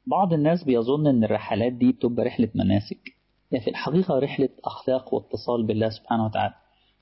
بعض الناس بيظن ان الرحلات دي بتبقى رحلة مناسك هي في الحقيقة رحلة أخلاق واتصال بالله سبحانه وتعالى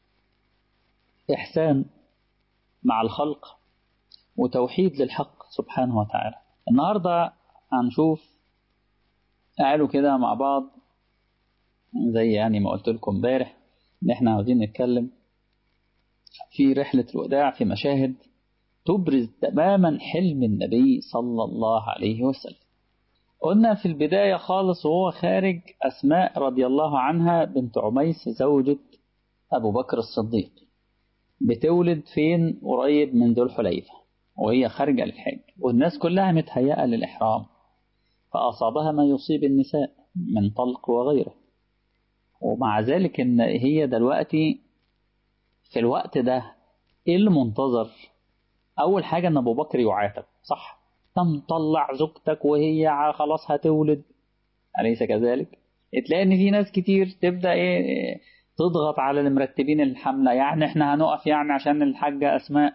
إحسان مع الخلق وتوحيد للحق سبحانه وتعالى النهاردة هنشوف قالوا كده مع بعض زي يعني ما قلت لكم امبارح ان احنا عاوزين نتكلم في رحلة الوداع في مشاهد تبرز تماما حلم النبي صلى الله عليه وسلم قلنا في البداية خالص وهو خارج أسماء رضي الله عنها بنت عميس زوجة أبو بكر الصديق بتولد فين قريب من ذو الحليفة وهي خارجة للحج والناس كلها متهيئة للإحرام فأصابها ما يصيب النساء من طلق وغيره ومع ذلك إن هي دلوقتي في الوقت ده إيه اللي منتظر أول حاجة إن أبو بكر يعاتب صح تطلع زوجتك وهي خلاص هتولد أليس كذلك؟ تلاقي إن في ناس كتير تبدأ إيه تضغط على المرتبين الحملة يعني إحنا هنقف يعني عشان الحاجة أسماء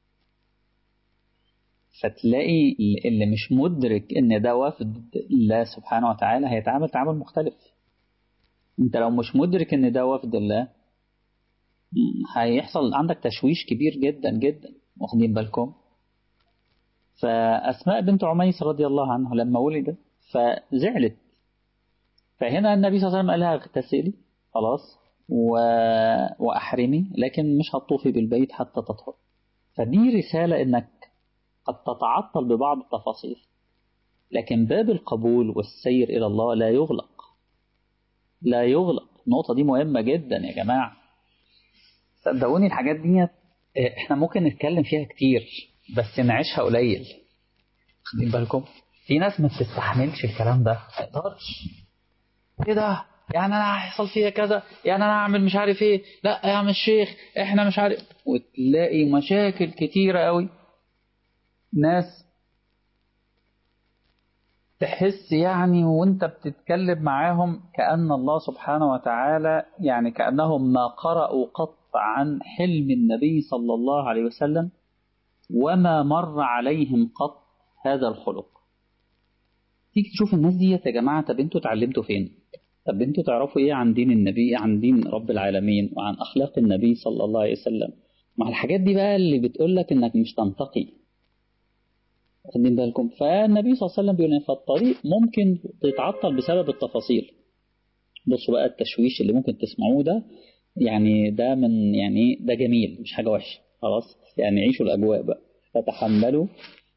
فتلاقي اللي مش مدرك إن ده وفد الله سبحانه وتعالى هيتعامل تعامل مختلف أنت لو مش مدرك إن ده وفد الله هيحصل عندك تشويش كبير جدا جدا واخدين بالكم فأسماء بنت عميس رضي الله عنها لما ولدت فزعلت فهنا النبي صلى الله عليه وسلم قال لها اغتسلي خلاص و... وأحرمي لكن مش هتطوفي بالبيت حتى تطهر فدي رسالة إنك قد تتعطل ببعض التفاصيل لكن باب القبول والسير إلى الله لا يغلق لا يغلق النقطة دي مهمة جدا يا جماعة صدقوني الحاجات دي احنا ممكن نتكلم فيها كتير بس نعيشها قليل خدين بالكم في ناس ما بتستحملش الكلام ده ما تقدرش ايه ده يعني انا هيحصل فيا كذا يعني انا اعمل مش عارف ايه لا يا عم الشيخ احنا مش عارف وتلاقي مشاكل كتيره قوي ناس تحس يعني وانت بتتكلم معاهم كأن الله سبحانه وتعالى يعني كأنهم ما قرأوا قط عن حلم النبي صلى الله عليه وسلم وما مر عليهم قط هذا الخلق تيجي تشوف الناس دي يا جماعة طب انتوا اتعلمتوا فين طب انتوا تعرفوا ايه عن دين النبي عن دين رب العالمين وعن اخلاق النبي صلى الله عليه وسلم مع الحاجات دي بقى اللي بتقول لك انك مش تنتقي واخدين بالكم فالنبي صلى الله عليه وسلم بيقول فالطريق ممكن تتعطل بسبب التفاصيل بصوا بقى التشويش اللي ممكن تسمعوه ده يعني ده من يعني ده جميل مش حاجة وحشة خلاص يعني عيشوا الأجواء بقى فتحملوا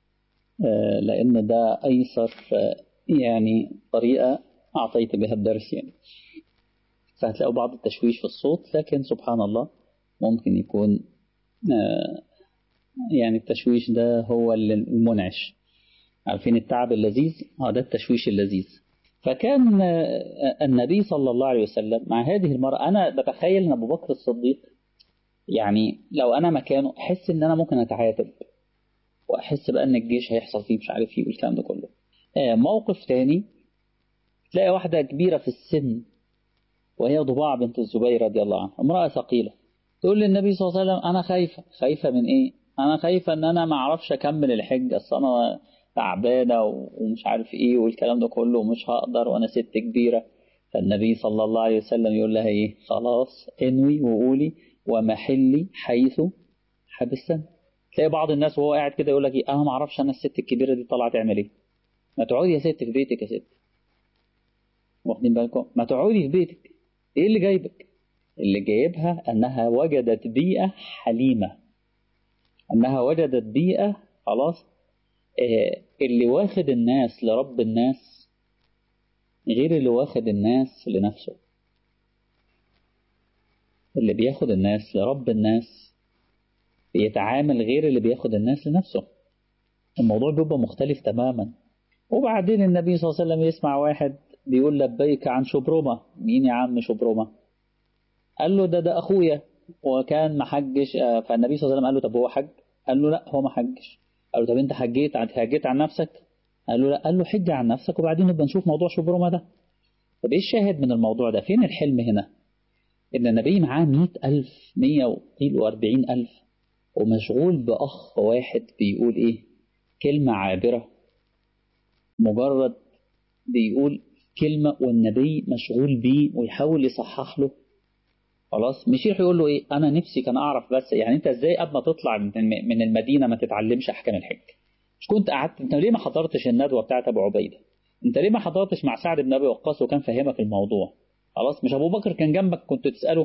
آه لأن ده أيسر آه يعني طريقة أعطيت بها الدرس يعني فهتلاقوا بعض التشويش في الصوت لكن سبحان الله ممكن يكون آه يعني التشويش ده هو المنعش عارفين التعب اللذيذ اه ده التشويش اللذيذ فكان النبي صلى الله عليه وسلم مع هذه المرأة أنا بتخيل أن أبو بكر الصديق يعني لو أنا مكانه أحس إن أنا ممكن أتعاتب وأحس بقى إن الجيش هيحصل فيه مش عارف فيه والكلام ده كله موقف تاني تلاقي واحدة كبيرة في السن وهي ضباع بنت الزبير رضي الله عنها امرأة ثقيلة تقول للنبي صلى الله عليه وسلم أنا خايفة خايفة من إيه أنا خايفة إن أنا ما أعرفش أكمل الحج أصل أنا تعبانة ومش عارف إيه والكلام ده كله ومش هقدر وأنا ست كبيرة فالنبي صلى الله عليه وسلم يقول لها إيه خلاص انوي وقولي ومحلي حيث حبستني تلاقي بعض الناس وهو قاعد كده يقول لك إيه أنا ما أعرفش أنا الست الكبيرة دي طالعة تعمل إيه ما تقعدي يا ست في بيتك يا ست واخدين بالكم ما تقعدي في بيتك إيه اللي جايبك اللي جايبها أنها وجدت بيئة حليمة أنها وجدت بيئة خلاص اللي واخد الناس لرب الناس غير اللي واخد الناس لنفسه اللي بياخد الناس لرب الناس بيتعامل غير اللي بياخد الناس لنفسه الموضوع بيبقى مختلف تماما وبعدين النبي صلى الله عليه وسلم يسمع واحد بيقول لبيك عن شبرمة مين يا عم شبرمة قال له ده ده أخويا وكان محجش فالنبي صلى الله عليه وسلم قال له طب هو حج قال له لا هو ما حجش قال له طب انت حجيت حجيت عن نفسك قال له لا قال له حج عن نفسك وبعدين نبقى نشوف موضوع شبرمة ده طب ايه الشاهد من الموضوع ده فين الحلم هنا ان النبي معاه مئة ألف مية وأربعين ألف ومشغول بأخ واحد بيقول ايه كلمة عابرة مجرد بيقول كلمة والنبي مشغول بيه ويحاول يصحح له خلاص مش يروح يقول له ايه انا نفسي كان اعرف بس يعني انت ازاي قبل ما تطلع من المدينه ما تتعلمش احكام الحج مش كنت قعدت انت ليه ما حضرتش الندوه بتاعت ابو عبيده انت ليه ما حضرتش مع سعد بن ابي وقاص وكان فاهمك الموضوع خلاص مش ابو بكر كان جنبك كنت تساله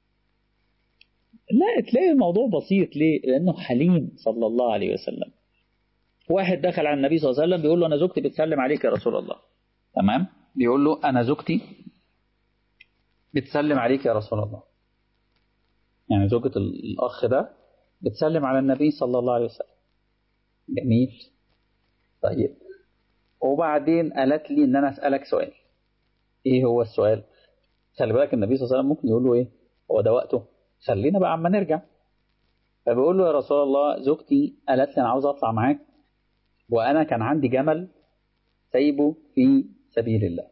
لا تلاقي الموضوع بسيط ليه لانه حليم صلى الله عليه وسلم واحد دخل على النبي صلى الله عليه وسلم بيقول له انا زوجتي بتسلم عليك يا رسول الله تمام بيقول له انا زوجتي بتسلم عليك يا رسول الله يعني زوجة الأخ ده بتسلم على النبي صلى الله عليه وسلم جميل طيب وبعدين قالت لي إن أنا أسألك سؤال إيه هو السؤال خلي بالك النبي صلى الله عليه وسلم ممكن يقول له إيه هو ده وقته خلينا بقى عما نرجع فبيقول له يا رسول الله زوجتي قالت لي أنا عاوز أطلع معاك وأنا كان عندي جمل سايبه في سبيل الله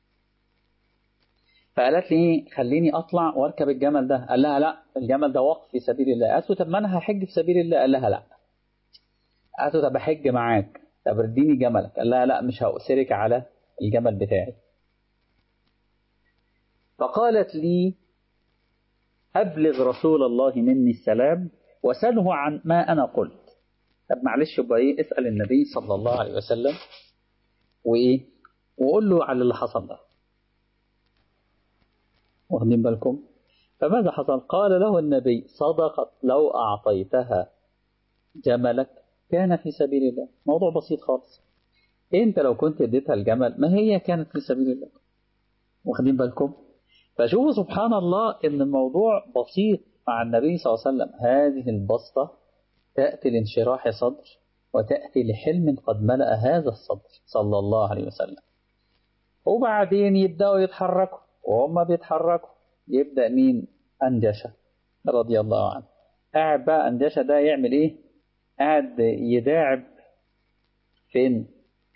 فقالت لي خليني اطلع واركب الجمل ده قال لها لا الجمل ده وقف في سبيل الله قالت له طب ما انا هحج في سبيل الله قال لها لا قالت له طب احج معاك طب اديني جملك قال لها لا مش هأسرك على الجمل بتاعي فقالت لي أبلغ رسول الله مني السلام وسله عن ما أنا قلت طب معلش يبقى إيه اسأل النبي صلى الله عليه وسلم وإيه وقول له على اللي حصل ده واخدين بالكم فماذا حصل قال له النبي صدقت لو أعطيتها جملك كان في سبيل الله موضوع بسيط خالص انت لو كنت اديتها الجمل ما هي كانت في سبيل الله واخدين بالكم فشوفوا سبحان الله ان الموضوع بسيط مع النبي صلى الله عليه وسلم هذه البسطة تأتي لانشراح صدر وتأتي لحلم قد ملأ هذا الصدر صلى الله عليه وسلم وبعدين يبدأوا يتحركوا وهم بيتحركوا يبدأ مين أندشة رضي الله عنه قاعد بقى أندشة ده يعمل إيه قاعد يداعب فين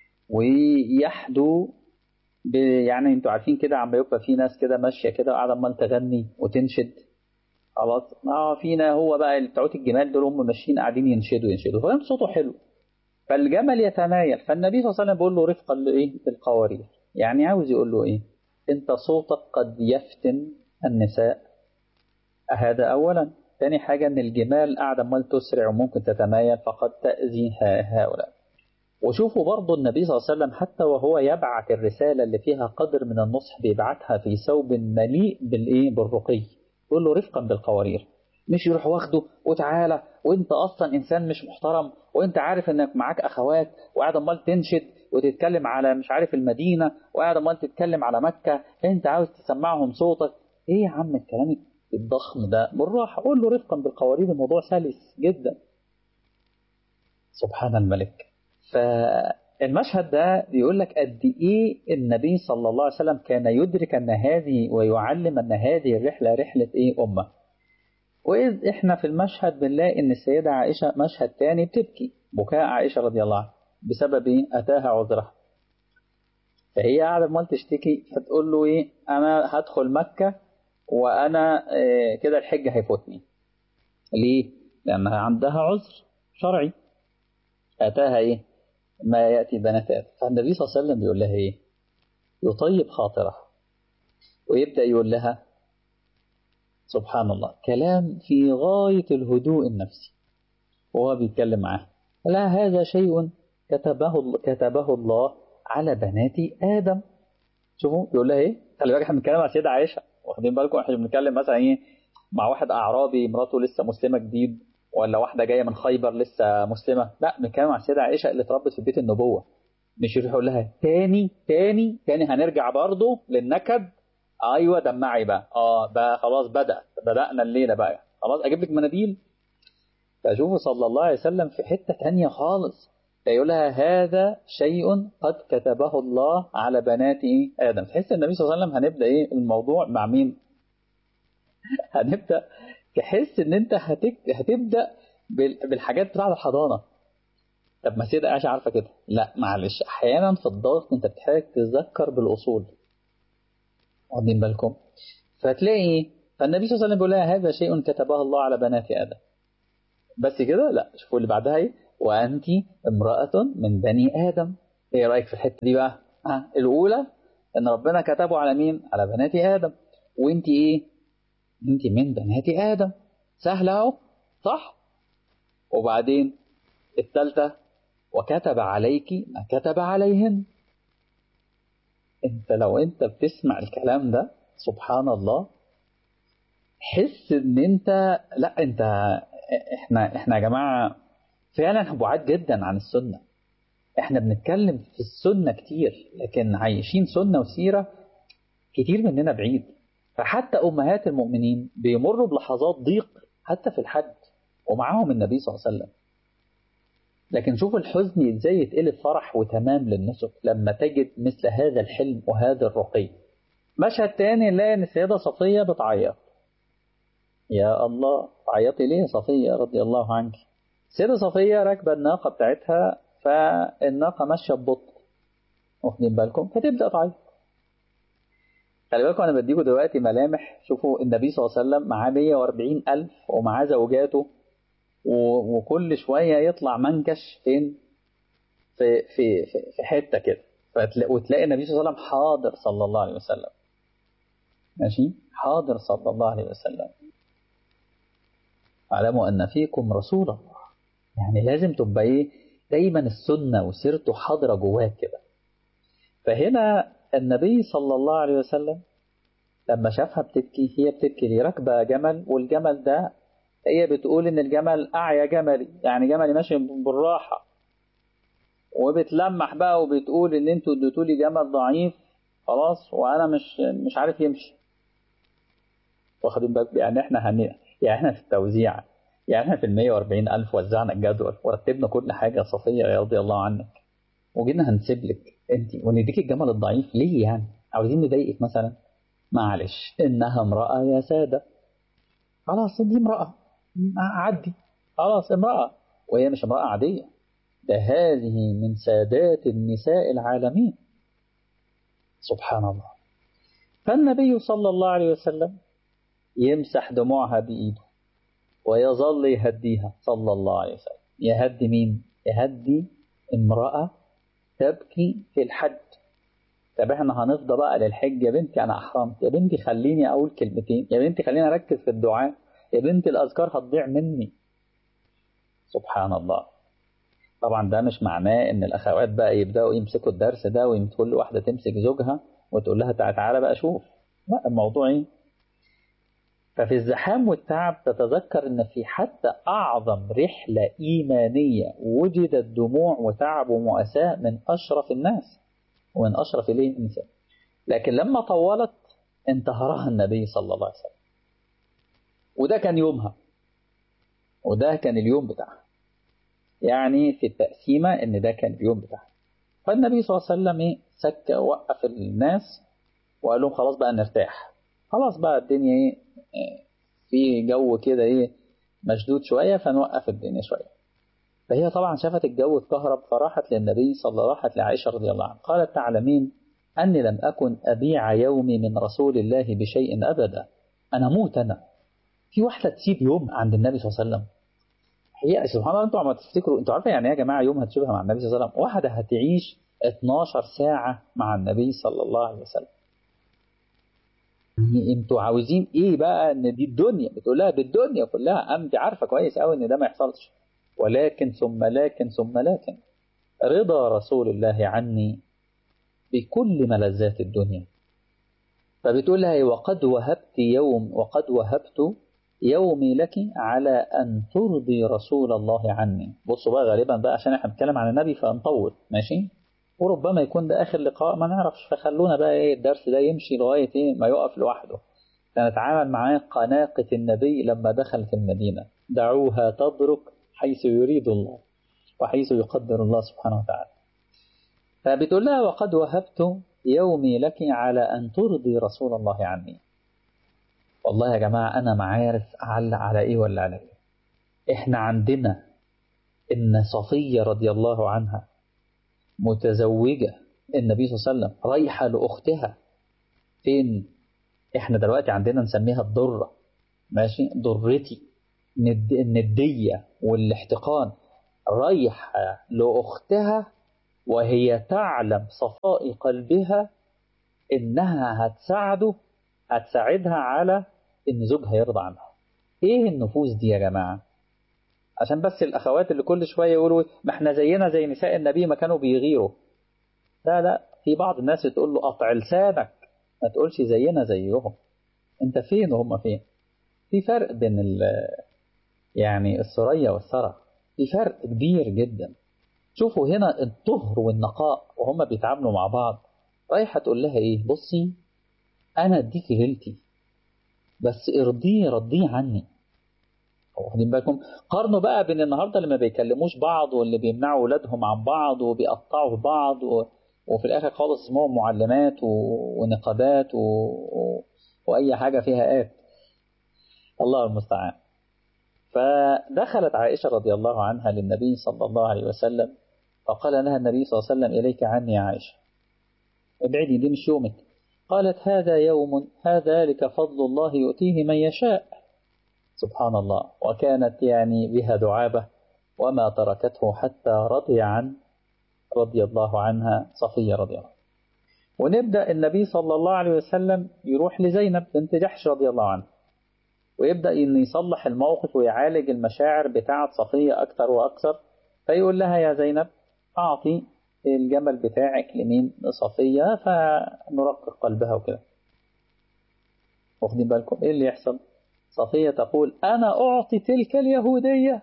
ويحدو يعني انتوا عارفين كده عم يبقى في ناس كده ماشيه كده وقاعده عمال تغني وتنشد خلاص اه فينا هو بقى بتوع الجمال دول هم ماشيين قاعدين ينشدوا ينشدوا فكان صوته حلو فالجمل يتمايل فالنبي صلى الله عليه وسلم بيقول له رفقا لايه بالقوارير يعني عاوز يقول له ايه انت صوتك قد يفتن النساء هذا اولا ثاني حاجه ان الجمال قاعده عمال تسرع وممكن تتمايل فقد تاذي هؤلاء وشوفوا برضو النبي صلى الله عليه وسلم حتى وهو يبعث الرسالة اللي فيها قدر من النصح بيبعتها في ثوب مليء بالإيه بالرقي يقول له رفقا بالقوارير مش يروح واخده وتعالى وانت اصلا انسان مش محترم وانت عارف انك معاك اخوات وقاعد امال تنشد وتتكلم على مش عارف المدينه وقاعد امال تتكلم على مكه انت عاوز تسمعهم صوتك ايه يا عم الكلام الضخم ده بالراحه قول له رفقا بالقوارير الموضوع سلس جدا سبحان الملك فالمشهد ده بيقول لك قد ايه النبي صلى الله عليه وسلم كان يدرك ان هذه ويعلم ان هذه الرحله رحله ايه امه واذ احنا في المشهد بنلاقي ان السيده عائشه مشهد تاني بتبكي بكاء عائشه رضي الله عنها بسبب ايه اتاها عذرها فهي قاعده امال تشتكي فتقول له ايه انا هدخل مكه وانا إيه كده الحج هيفوتني ليه لانها عندها عذر شرعي اتاها ايه ما يأتي بنات آدم فالنبي صلى الله عليه وسلم بيقول لها إيه يطيب خاطرها ويبدأ يقول لها سبحان الله كلام في غاية الهدوء النفسي وهو بيتكلم معاه لا هذا شيء كتبه كتبه الله على بنات آدم شوفوا بيقول لها إيه خلي بالك احنا بنتكلم على السيدة عائشة واخدين بالكم احنا بنتكلم مثلا إيه مع واحد أعرابي مراته لسه مسلمة جديد ولا واحده جايه من خيبر لسه مسلمه لا بنتكلم عن السيده عائشه اللي اتربت في بيت النبوه مش يروح يقول لها تاني تاني تاني هنرجع برضه للنكد ايوه دمعي بقى اه بقى خلاص بدا بدانا الليله بقى خلاص اجيب لك مناديل فشوفوا صلى الله عليه وسلم في حته تانية خالص فيقول لها هذا شيء قد كتبه الله على بنات ادم تحس النبي صلى الله عليه وسلم هنبدا ايه الموضوع مع مين هنبدا تحس ان انت هتك... هتبدا بالحاجات بتاعه الحضانه طب ما سيدة عائشة عارفة كده لا معلش أحيانا في الضغط أنت بتحتاج تتذكر بالأصول واخدين بالكم فتلاقي فالنبي صلى الله عليه وسلم بيقول لها هذا شيء كتبه الله على بنات آدم بس كده لا شوفوا اللي بعدها ايه وأنت امرأة من بني آدم ايه رايك في الحته دي بقى ها الاولى ان ربنا كتبه على مين على بنات ادم وانت ايه انت من بنات ادم سهله اهو صح وبعدين الثالثه وكتب عليك ما كتب عليهن انت لو انت بتسمع الكلام ده سبحان الله حس ان انت لا انت احنا احنا يا جماعه فعلا بعاد جدا عن السنه احنا بنتكلم في السنه كتير لكن عايشين سنه وسيره كتير مننا بعيد فحتى امهات المؤمنين بيمروا بلحظات ضيق حتى في الحج ومعاهم النبي صلى الله عليه وسلم لكن شوف الحزن ازاي يتقلب فرح وتمام للنسك لما تجد مثل هذا الحلم وهذا الرقي مشهد تاني نلاقي ان السيده صفيه بتعيط يا الله تعيطي ليه صفيه رضي الله عنك السيده صفيه راكبه الناقه بتاعتها فالناقه ماشيه ببطء واخدين بالكم فتبدا تعيط خلي بالكم انا بديكم دلوقتي ملامح شوفوا النبي صلى الله عليه وسلم معاه 140 الف ومعاه زوجاته وكل شويه يطلع منكش فين في في في حته كده وتلاقي النبي صلى الله عليه وسلم حاضر صلى الله عليه وسلم ماشي حاضر صلى الله عليه وسلم اعلموا ان فيكم رسول الله يعني لازم تبقى ايه دايما السنه وسيرته حاضره جواك كده فهنا النبي صلى الله عليه وسلم لما شافها بتبكي هي بتبكي ليه راكبه جمل والجمل ده هي بتقول ان الجمل اعيا جملي يعني جملي ماشي بالراحه وبتلمح بقى وبتقول ان انتوا اديتوا لي جمل ضعيف خلاص وانا مش مش عارف يمشي واخدين بالك يعني احنا هن يعني احنا في التوزيع يعني احنا في ال 140 الف وزعنا الجدول ورتبنا كل حاجه صفيه رضي الله عنك وجينا هنسيب لك انت ونديك الجمل الضعيف ليه يعني عاوزين نضايقك مثلا معلش انها امراه يا ساده خلاص دي امراه عدي خلاص امراه وهي مش امراه عاديه ده هذه من سادات النساء العالمين سبحان الله فالنبي صلى الله عليه وسلم يمسح دموعها بإيده ويظل يهديها صلى الله عليه وسلم يهدي مين؟ يهدي امرأة تبكي في الحج طب احنا هنفضى بقى للحج يا بنتي انا احرمت يا بنتي خليني اقول كلمتين يا بنتي خليني اركز في الدعاء يا بنتي الاذكار هتضيع مني سبحان الله طبعا ده مش معناه ان الاخوات بقى يبداوا يمسكوا الدرس ده وكل واحده تمسك زوجها وتقول لها تعالى بقى شوف لا الموضوع ايه ففي الزحام والتعب تتذكر ان في حتى اعظم رحله ايمانيه وجدت دموع وتعب ومؤاساه من اشرف الناس ومن اشرف الايه النساء لكن لما طولت انتهرها النبي صلى الله عليه وسلم وده كان يومها وده كان اليوم بتاعها يعني في التقسيمة إن ده كان اليوم بتاعها فالنبي صلى الله عليه وسلم إيه سك وقف الناس وقال لهم خلاص بقى نرتاح خلاص بقى الدنيا إيه في جو كده إيه مشدود شوية فنوقف الدنيا شوية فهي طبعا شافت الجو اتكهرب فراحت للنبي صلى الله راحت لعائشة رضي الله عنها قالت تعلمين أني لم أكن أبيع يومي من رسول الله بشيء أبدا أنا موت أنا في واحدة تسيب يوم عند النبي صلى الله عليه وسلم هي سبحان الله انتوا عم تفتكروا انتوا عارفه يعني ايه يا جماعه يوم هتشوفها مع النبي صلى الله عليه وسلم واحده هتعيش 12 ساعه مع النبي صلى الله عليه وسلم انتوا عاوزين ايه بقى ان دي الدنيا بتقول لها دي الدنيا كلها ام دي عارفه كويس قوي ان ده ما يحصلش ولكن ثم لكن ثم لكن رضا رسول الله عني بكل ملذات الدنيا فبتقول لها وقد وهبت يوم وقد وهبت يومي لك على أن ترضي رسول الله عني بصوا بقى غالبا بقى عشان احنا بنتكلم عن النبي فنطول ماشي وربما يكون ده آخر لقاء ما نعرفش فخلونا بقى ايه الدرس ده يمشي لغاية ايه ما يقف لوحده سنتعامل معاه قناقة النبي لما دخلت المدينة دعوها تضرك حيث يريد الله وحيث يقدر الله سبحانه وتعالى فبتقول لها وقد وهبت يومي لك على أن ترضي رسول الله عني والله يا جماعة أنا ما عارف أعلق على إيه ولا على إيه إحنا عندنا إن صفية رضي الله عنها متزوجة النبي صلى الله عليه وسلم رايحة لأختها فين إحنا دلوقتي عندنا نسميها الضرة ماشي ضرتي الندية والاحتقان رايحة لأختها وهي تعلم صفاء قلبها إنها هتساعده هتساعدها على إن زوجها يرضى عنها إيه النفوس دي يا جماعة عشان بس الأخوات اللي كل شوية يقولوا ما احنا زينا زي نساء النبي ما كانوا بيغيروا لا لا في بعض الناس تقول له قطع لسانك ما تقولش زينا زيهم انت فين وهم فين في فرق بين ال يعني الثريا والثرى في فرق كبير جدا شوفوا هنا الطهر والنقاء وهم بيتعاملوا مع بعض رايحة تقول لها ايه بصي انا اديكي ليلتي بس ارضيه رضيه عني واخدين بالكم قارنوا بقى بين النهارده اللي ما بيكلموش بعض واللي بيمنعوا اولادهم عن بعض وبيقطعوا في بعض و... وفي الاخر خالص اسمهم معلمات و... ونقابات و... و... واي حاجه فيها ات الله المستعان فدخلت عائشه رضي الله عنها للنبي صلى الله عليه وسلم فقال لها النبي صلى الله عليه وسلم اليك عني يا عائشه ابعدي دي مش يومك قالت هذا يوم هذا لك فضل الله يؤتيه من يشاء سبحان الله وكانت يعني بها دعابة وما تركته حتى رضي عن رضي الله عنها صفية رضي الله ونبدأ النبي صلى الله عليه وسلم يروح لزينب بنت جحش رضي الله عنها ويبدأ إن يصلح الموقف ويعالج المشاعر بتاعة صفية أكثر وأكثر فيقول لها يا زينب أعطي الجمل بتاعك لمين لصفية فنرقق قلبها وكده واخدين بالكم ايه اللي يحصل صفية تقول أنا أعطي تلك اليهودية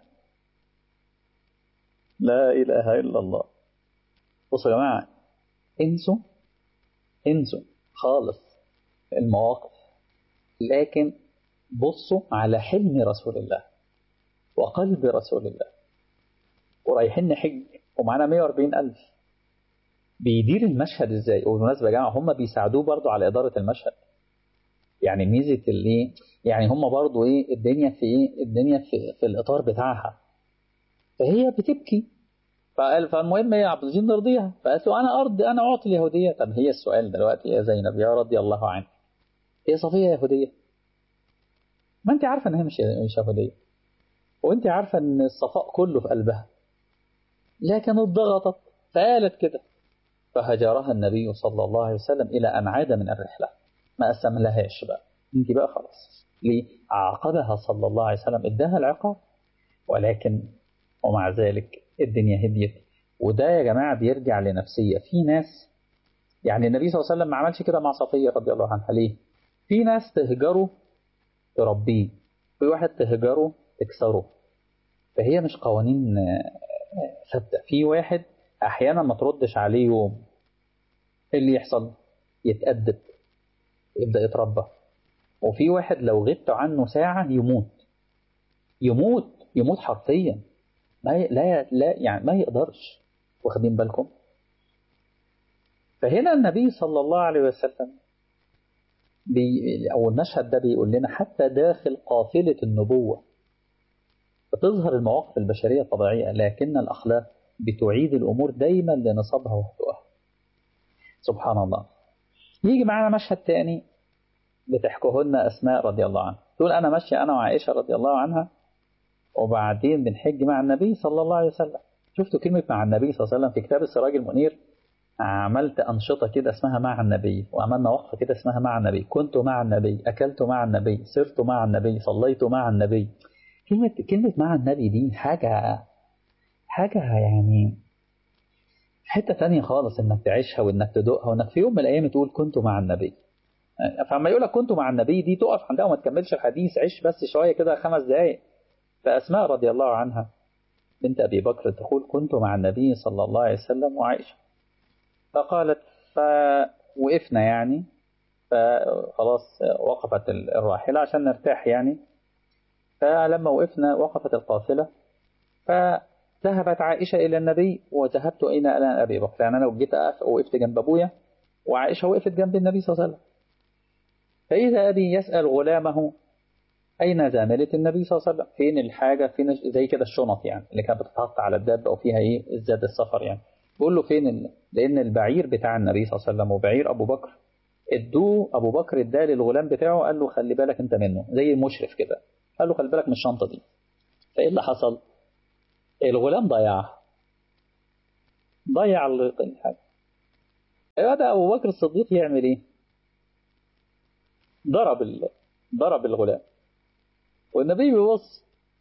لا إله إلا الله بصوا يا جماعة انسوا انسوا خالص المواقف لكن بصوا على حلم رسول الله وقلب رسول الله ورايحين نحج ومعانا 140 ألف بيدير المشهد ازاي وبالمناسبة يا جماعة هم بيساعدوه برضو على إدارة المشهد يعني ميزة الايه يعني هم برضو ايه الدنيا في ايه الدنيا في, في الإطار بتاعها فهي بتبكي فقال فالمهم هي عبد الجين نرضيها فقالت له أنا أرضي أنا أعطي اليهودية طب هي السؤال دلوقتي يا زينب يا رضي الله عنك هي صفية يهودية ما أنت عارفة إن هي مش مش يهودية وأنت عارفة إن الصفاء كله في قلبها لكن اتضغطت فقالت كده فهجرها النبي صلى الله عليه وسلم إلى أن عاد من الرحلة ما أسلم لهاش بقى انت بقى خلاص ليه عاقبها صلى الله عليه وسلم اداها العقاب ولكن ومع ذلك الدنيا هديت وده يا جماعة بيرجع لنفسية في ناس يعني النبي صلى الله عليه وسلم ما عملش كده مع صفية رضي الله عنها ليه في ناس تهجره تربيه في واحد تهجره تكسره فهي مش قوانين ثابتة في واحد أحيانا ما تردش عليه يوم اللي يحصل يتأدب يبدأ يتربى وفي واحد لو غبت عنه ساعة يموت يموت يموت حرفيا لا لا لا يعني ما يقدرش واخدين بالكم فهنا النبي صلى الله عليه وسلم بي أو المشهد ده بيقول لنا حتى داخل قافلة النبوة بتظهر المواقف البشرية طبيعية لكن الأخلاق بتعيد الأمور دايما لنصبها وهدوءها سبحان الله يجي معنا مشهد تاني بتحكوه لنا أسماء رضي الله عنها تقول أنا ماشية أنا وعائشة رضي الله عنها وبعدين بنحج مع النبي صلى الله عليه وسلم شفتوا كلمة مع النبي صلى الله عليه وسلم في كتاب السراج المنير عملت أنشطة كده اسمها مع النبي وعملنا وقفة كده اسمها مع النبي كنت مع النبي أكلت مع النبي سرت مع النبي صليت مع النبي كلمة كلمة مع النبي دي حاجة حاجة يعني حتة تانية خالص انك تعيشها وانك تدوقها وانك في يوم من الايام تقول كنت مع النبي فلما يقول لك كنت مع النبي دي تقف عندها وما تكملش الحديث عيش بس شوية كده خمس دقايق فأسماء رضي الله عنها بنت أبي بكر تقول كنت مع النبي صلى الله عليه وسلم وعائشة فقالت فوقفنا يعني فخلاص وقفت الراحلة عشان نرتاح يعني فلما وقفنا وقفت القافلة فذهبت عائشة إلى النبي وذهبت إلى إلى أبي بكر يعني أنا جيت أقف وقفت جنب أبويا وعائشة وقفت جنب النبي صلى الله عليه وسلم فإذا أبي يسأل غلامه أين زاملة النبي صلى الله عليه وسلم فين الحاجة فين زي كده الشنط يعني اللي كانت بتتحط على الدابة وفيها إيه زاد السفر يعني بيقول له فين ال... لأن البعير بتاع النبي صلى الله عليه وسلم وبعير أبو بكر ادوه أبو بكر اداه للغلام بتاعه قال له خلي بالك أنت منه زي المشرف كده قال له خلي بالك من الشنطة دي فإيه اللي حصل الغلام ضيعها ضيع الحاجة ايوه ده ابو بكر الصديق يعمل ايه ضرب ال... ضرب الغلام والنبي بيبص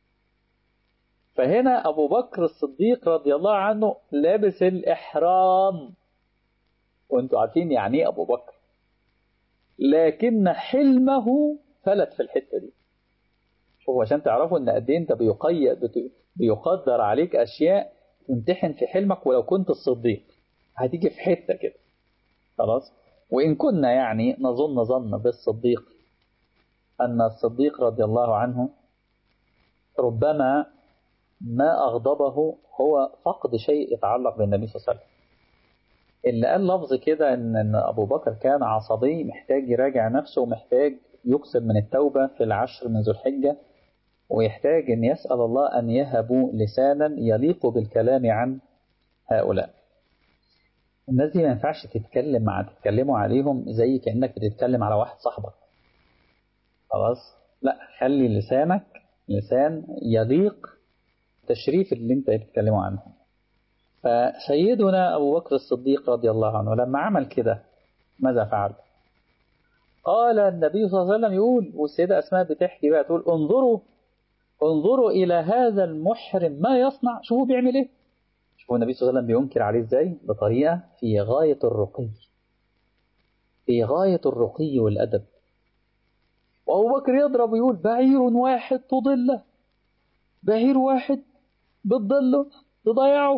فهنا ابو بكر الصديق رضي الله عنه لابس الاحرام وانتوا عارفين يعني ايه ابو بكر لكن حلمه فلت في الحته دي شوفوا عشان تعرفوا ان قد ايه انت بيقيد بيقدر عليك اشياء تمتحن في حلمك ولو كنت الصديق هتيجي في حته كده خلاص وان كنا يعني نظن ظن بالصديق ان الصديق رضي الله عنه ربما ما اغضبه هو فقد شيء يتعلق بالنبي صلى الله عليه وسلم اللي قال لفظ كده ان ان ابو بكر كان عصبي محتاج يراجع نفسه ومحتاج يكسب من التوبه في العشر من ذو الحجه ويحتاج ان يسال الله ان يهبوا لسانا يليق بالكلام عن هؤلاء. الناس دي ما ينفعش تتكلم مع تتكلموا عليهم زي كانك بتتكلم على واحد صاحبك. خلاص؟ لا خلي لسانك لسان يليق تشريف اللي انت بتتكلموا عنهم. فسيدنا أبو بكر الصديق رضي الله عنه لما عمل كده ماذا فعل قال النبي صلى الله عليه وسلم يقول والسيدة أسماء بتحكي بقى تقول انظروا انظروا إلى هذا المحرم ما يصنع شوفوا بيعمل إيه شوفوا النبي صلى الله عليه وسلم بينكر عليه إزاي بطريقة في غاية الرقي في غاية الرقي والأدب وأبو بكر يضرب ويقول بعير واحد تضله بعير واحد بتضله تضيعه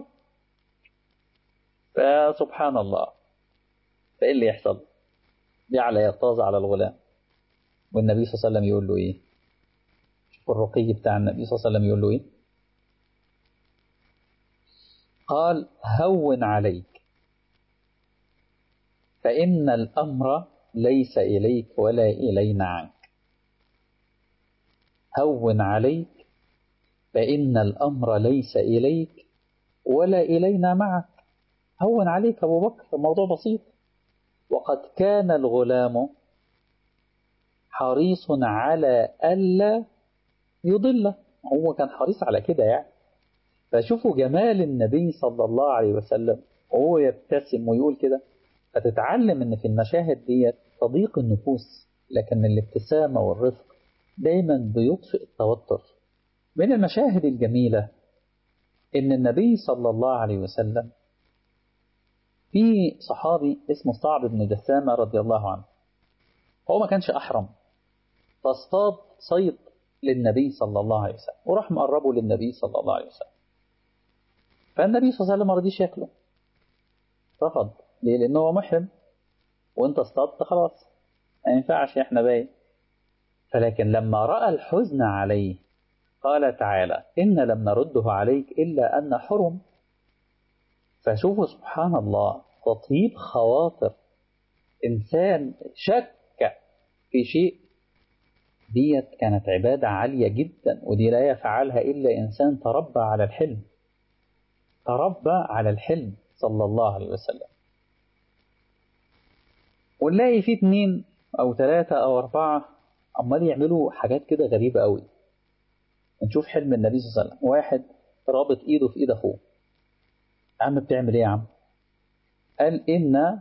فسبحان الله فايه اللي يحصل جعل يغتاظ على الغلام والنبي صلى الله عليه وسلم يقول له ايه شوف الرقي بتاع النبي صلى الله عليه وسلم يقول له ايه قال هون عليك فإن الأمر ليس إليك ولا إلينا عنك هون عليك فإن الأمر ليس إليك ولا إلينا معك هون عليك أبو بكر الموضوع بسيط وقد كان الغلام حريص على ألا يضله هو كان حريص على كده يعني فشوفوا جمال النبي صلى الله عليه وسلم وهو يبتسم ويقول كده فتتعلم ان في المشاهد دي تضيق النفوس لكن الابتسامة والرفق دايما بيطفئ التوتر من المشاهد الجميلة ان النبي صلى الله عليه وسلم في صحابي اسمه صعب بن جسامة رضي الله عنه هو ما كانش أحرم فاصطاد صيد للنبي صلى الله عليه وسلم وراح مقربه للنبي صلى الله عليه وسلم فالنبي صلى الله عليه وسلم ما رضيش ياكله رفض ليه؟ لأنه هو محرم وانت اصطادت خلاص ما ينفعش احنا باين فلكن لما رأى الحزن عليه قال تعالى إن لم نرده عليك إلا أن حرم فشوفوا سبحان الله تطيب خواطر إنسان شك في شيء ديت كانت عبادة عالية جدا ودي لا يفعلها إلا إنسان تربى على الحلم تربى على الحلم صلى الله عليه وسلم ونلاقي في اتنين أو ثلاثة أو أربعة عمال يعملوا حاجات كده غريبة قوي نشوف حلم النبي صلى الله عليه وسلم واحد رابط إيده في إيد أخوه يا عم بتعمل إيه يا عم قال إن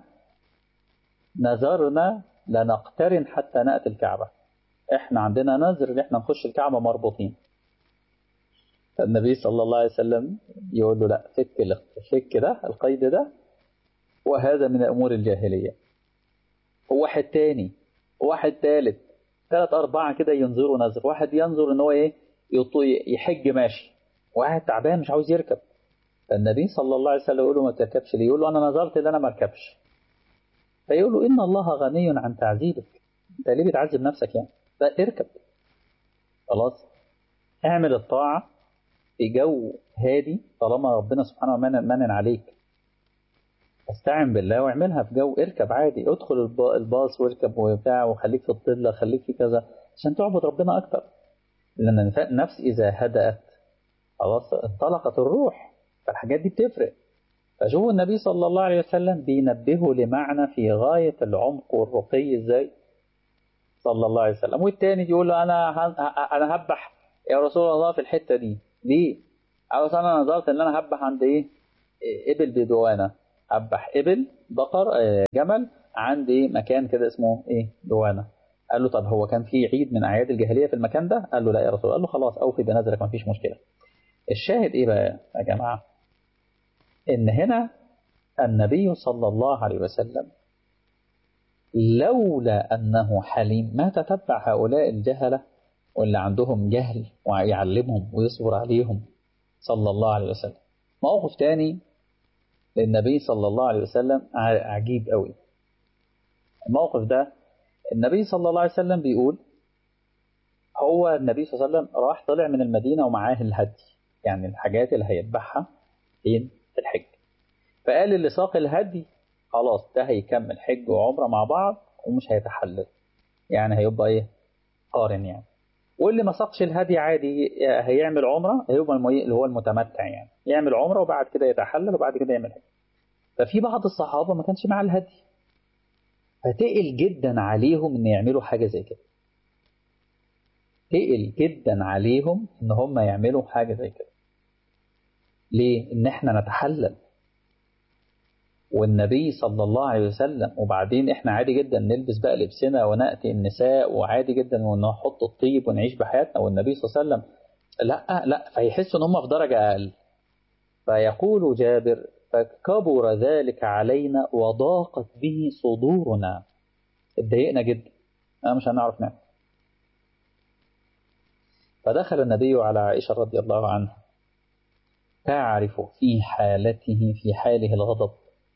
نذرنا لنقترن حتى نأتي الكعبة احنا عندنا نذر ان احنا نخش الكعبة مربوطين فالنبي صلى الله عليه وسلم يقول له لا فك فك ده القيد ده وهذا من أمور الجاهلية وواحد تاني وواحد تالت ثلاث أربعة كده ينظروا نذر واحد ينظر إن هو إيه يحج ماشي واحد تعبان مش عاوز يركب فالنبي صلى الله عليه وسلم يقول له ما تركبش ليه يقول له أنا نظرت إن أنا ما أركبش فيقول له إن الله غني عن تعذيبك أنت ليه بتعذب نفسك يعني فاركب خلاص اعمل الطاعة في جو هادي طالما ربنا سبحانه وتعالى منن عليك استعن بالله واعملها في جو اركب عادي ادخل الباص واركب وبتاع وخليك في الضلة خليك في كذا عشان تعبد ربنا أكتر لأن النفس إذا هدأت خلاص انطلقت الروح فالحاجات دي بتفرق فشوفوا النبي صلى الله عليه وسلم بينبهه لمعنى في غاية العمق والرقي ازاي صلى الله عليه وسلم والتاني يقول له انا انا هبح يا رسول الله في الحته دي ليه؟ قال انا نظرت ان انا هبح عند ايه؟ إبل بدوانة أذبح إبل بقر جمل عندي مكان كده اسمه إيه دوانة قال له طب هو كان في عيد من أعياد الجاهلية في المكان ده قال له لا يا رسول الله قال له خلاص أوفي بنذرك ما فيش مشكلة الشاهد إيه بقى يا جماعة إن هنا النبي صلى الله عليه وسلم لولا أنه حليم ما تتبع هؤلاء الجهلة واللي عندهم جهل ويعلمهم ويصبر عليهم صلى الله عليه وسلم موقف تاني للنبي صلى الله عليه وسلم عجيب قوي الموقف ده النبي صلى الله عليه وسلم بيقول هو النبي صلى الله عليه وسلم راح طلع من المدينة ومعاه الهدي يعني الحاجات اللي هيذبحها فين في الحج فقال اللي ساق الهدي خلاص ده هيكمل حج وعمرة مع بعض ومش هيتحلل يعني هيبقى ايه قارن يعني واللي ما ساقش الهدي عادي هيعمل عمرة هيبقى اللي هو المتمتع يعني يعمل عمرة وبعد كده يتحلل وبعد كده يعمل حج ففي بعض الصحابة ما كانش معاه الهدي فتقل جدا عليهم ان يعملوا حاجة زي كده تقل جدا عليهم ان هم يعملوا حاجة زي كده ليه ان احنا نتحلل والنبي صلى الله عليه وسلم وبعدين احنا عادي جدا نلبس بقى لبسنا ونأتي النساء وعادي جدا ونحط الطيب ونعيش بحياتنا والنبي صلى الله عليه وسلم لا لا فيحسوا ان هم في درجة اقل فيقول جابر فكبر ذلك علينا وضاقت به صدورنا اتضايقنا جدا أنا مش هنعرف نعمل فدخل النبي على عائشة رضي الله عنها تعرف في حالته في حاله الغضب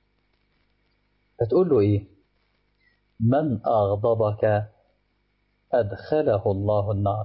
فتقول له إيه من أغضبك أدخله الله النار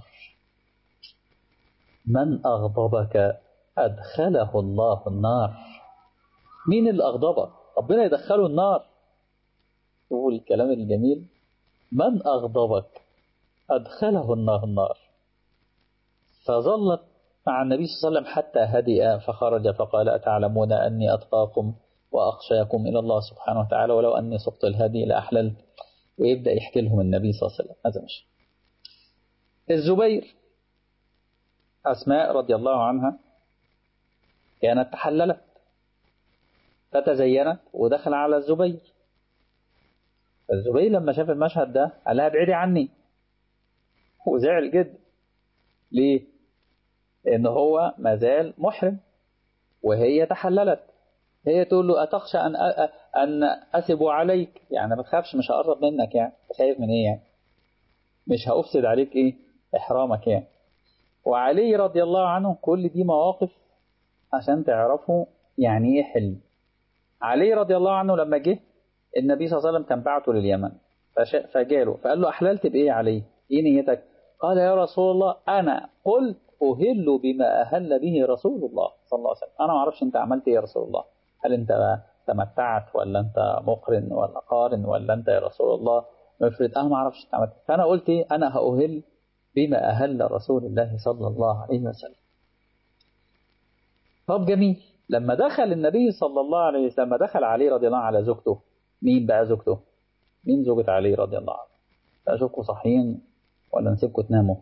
من أغضبك أدخله الله النار مين اللي أغضبك ربنا يدخله النار شوفوا الكلام الجميل من أغضبك أدخله الله النار فظلت مع النبي صلى الله عليه وسلم حتى هدئ فخرج فقال أتعلمون أني أتقاكم وأخشاكم إلى الله سبحانه وتعالى ولو أني سقط الهدي لأحللت ويبدأ يحكي لهم النبي صلى الله عليه وسلم هذا مش الزبير أسماء رضي الله عنها كانت تحللت فتزينت ودخل على الزبير الزبير لما شاف المشهد ده قال لها ابعدي عني وزعل جدا ليه؟ لأن هو مازال محرم وهي تحللت هي تقول له أتخشى أن أن أسب عليك يعني ما تخافش مش هقرب منك يعني خايف من إيه يعني مش هأفسد عليك إيه إحرامك يعني وعلي رضي الله عنه كل دي مواقف عشان تعرفوا يعني إيه حلم علي رضي الله عنه لما جه النبي صلى الله عليه وسلم كان بعته لليمن فجاله فقال له أحللت بإيه عليه إيه نيتك قال يا رسول الله أنا قلت أهل بما أهل به رسول الله صلى الله عليه وسلم أنا ما أعرفش أنت عملت إيه يا رسول الله هل أنت تمتعت ولا أنت مقرن ولا قارن ولا أنت يا رسول الله مفرد أنا ما أعرفش أنت عملت فأنا قلت إيه أنا هأهل بما أهل رسول الله صلى الله عليه وسلم طب جميل لما دخل النبي صلى الله عليه وسلم لما دخل علي رضي الله على زوجته مين بقى زوجته مين زوجة علي رضي الله عنه أشوفكم صحيين ولا نسيبكم تناموا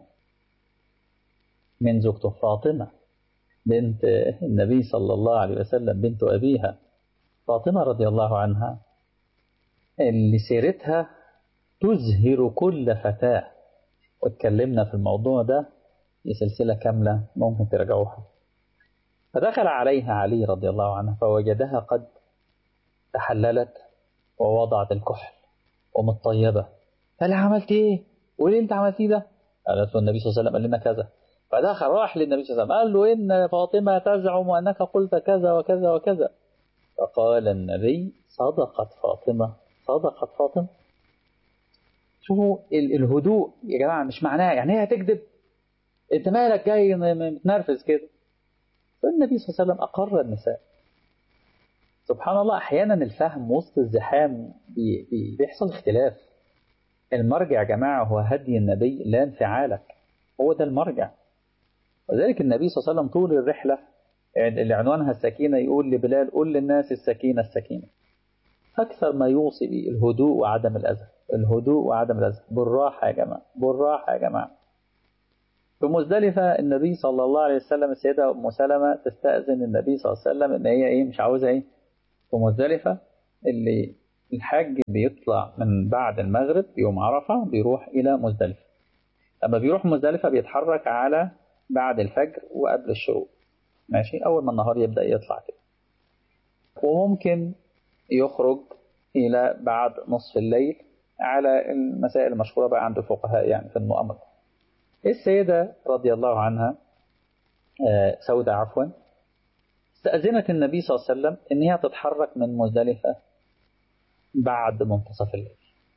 من زوجته فاطمة بنت النبي صلى الله عليه وسلم بنت أبيها فاطمة رضي الله عنها اللي سيرتها تزهر كل فتاة واتكلمنا في الموضوع ده في سلسلة كاملة ممكن ترجعوها فدخل عليها علي رضي الله عنه فوجدها قد تحللت ووضعت الكحل ومتطيبة قال عملت ايه؟ قولي انت عملتيه ده؟ قالت له النبي صلى الله عليه وسلم قال لنا كذا فدخل راح للنبي صلى الله عليه وسلم قال له إن فاطمة تزعم أنك قلت كذا وكذا وكذا فقال النبي صدقت فاطمة صدقت فاطمة شوفوا الهدوء يا جماعة مش معناه يعني هي هتكذب انت مالك جاي متنرفز كده فالنبي صلى الله عليه وسلم أقر النساء سبحان الله أحيانا الفهم وسط الزحام بي بي بيحصل اختلاف المرجع يا جماعة هو هدي النبي لا انفعالك هو ده المرجع وذلك النبي صلى الله عليه وسلم طول الرحلة اللي عنوانها السكينة يقول لبلال قل للناس السكينة السكينة أكثر ما يوصي به الهدوء وعدم الأذى الهدوء وعدم الأذى بالراحة يا جماعة بالراحة يا جماعة في مزدلفة النبي صلى الله عليه وسلم السيدة أم سلمة تستأذن النبي صلى الله عليه وسلم إن هي إيه مش عاوزة إيه في مزدلفة اللي الحاج بيطلع من بعد المغرب يوم عرفة بيروح إلى مزدلفة لما بيروح مزدلفة بيتحرك على بعد الفجر وقبل الشروق ماشي أول ما النهار يبدأ يطلع كده وممكن يخرج إلى بعد نصف الليل على المسائل المشهورة بقى عند الفقهاء يعني في المؤامرة السيدة رضي الله عنها سودة عفوا استأذنت النبي صلى الله عليه وسلم إن هي تتحرك من مزدلفة بعد منتصف الليل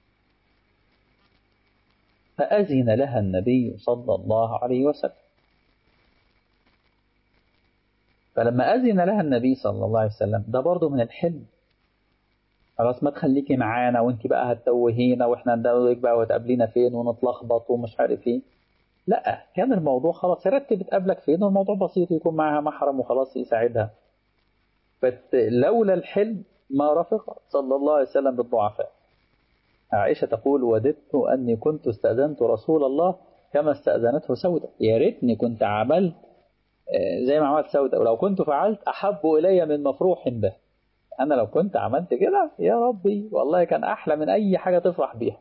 فأذن لها النبي صلى الله عليه وسلم فلما أذن لها النبي صلى الله عليه وسلم ده برضه من الحلم خلاص ما تخليكي معانا وانت بقى هتتوهينا واحنا ندوك بقى وتقابلينا فين ونتلخبط ومش عارف ايه لا كان الموضوع خلاص رتب تقابلك فين والموضوع بسيط يكون معاها محرم وخلاص يساعدها لولا الحلم ما رفق صلى الله عليه وسلم بالضعفاء عائشة تقول وددت أني كنت استأذنت رسول الله كما استأذنته سودة يا ريتني كنت عملت زي ما عملت سودة ولو كنت فعلت أحب إلي من مفروح به أنا لو كنت عملت كده يا ربي والله كان أحلى من أي حاجة تفرح بيها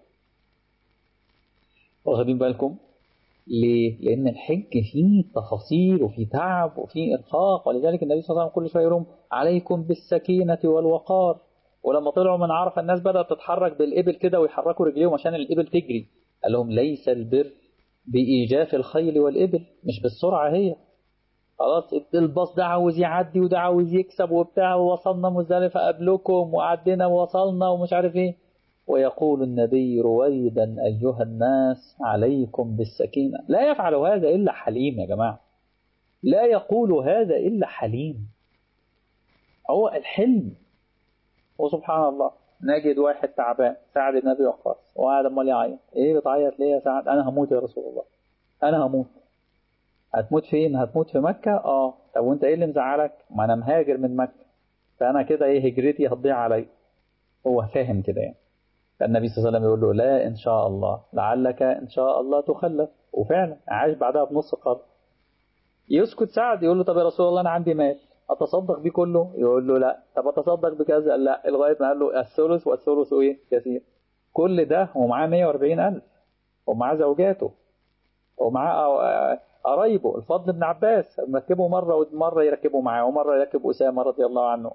واخدين بالكم ليه؟ لأن الحج فيه تفاصيل وفيه تعب وفيه إرهاق ولذلك النبي صلى الله عليه وسلم كل شوية يقول عليكم بالسكينة والوقار ولما طلعوا من عرفة الناس بدأت تتحرك بالإبل كده ويحركوا رجليهم عشان الإبل تجري قال لهم ليس البر بإيجاف الخيل والإبل مش بالسرعة هي خلاص الباص ده عاوز يعدي وده عاوز يكسب وبتاع ووصلنا مزدلفة قبلكم وعدينا ووصلنا ومش عارف ايه ويقول النبي رويدا أيها الناس عليكم بالسكينة لا يفعل هذا إلا حليم يا جماعة لا يقول هذا إلا حليم هو الحلم وسبحان الله نجد واحد تعبان سعد النبي وقاص وقعد امال يعيط ايه بتعيط ليه يا سعد انا هموت يا رسول الله انا هموت هتموت فين هتموت في مكة اه طب وانت ايه اللي مزعلك ما انا مهاجر من مكة فانا كده ايه هجرتي هتضيع علي هو فاهم كده يعني فالنبي صلى الله عليه وسلم يقول له لا ان شاء الله لعلك ان شاء الله تخلف وفعلا عاش بعدها بنص قرن يسكت سعد يقول له طب يا رسول الله انا عندي مال اتصدق بيه كله يقول له لا طب اتصدق بكذا لا لغايه ما قال له الثلث والثلث ايه كثير كل ده ومعاه 140 ألف ومعاه زوجاته ومعاه قرايبه الفضل بن عباس مركبه مرة ومرة يركبه معاه ومرة يركب أسامة رضي الله عنه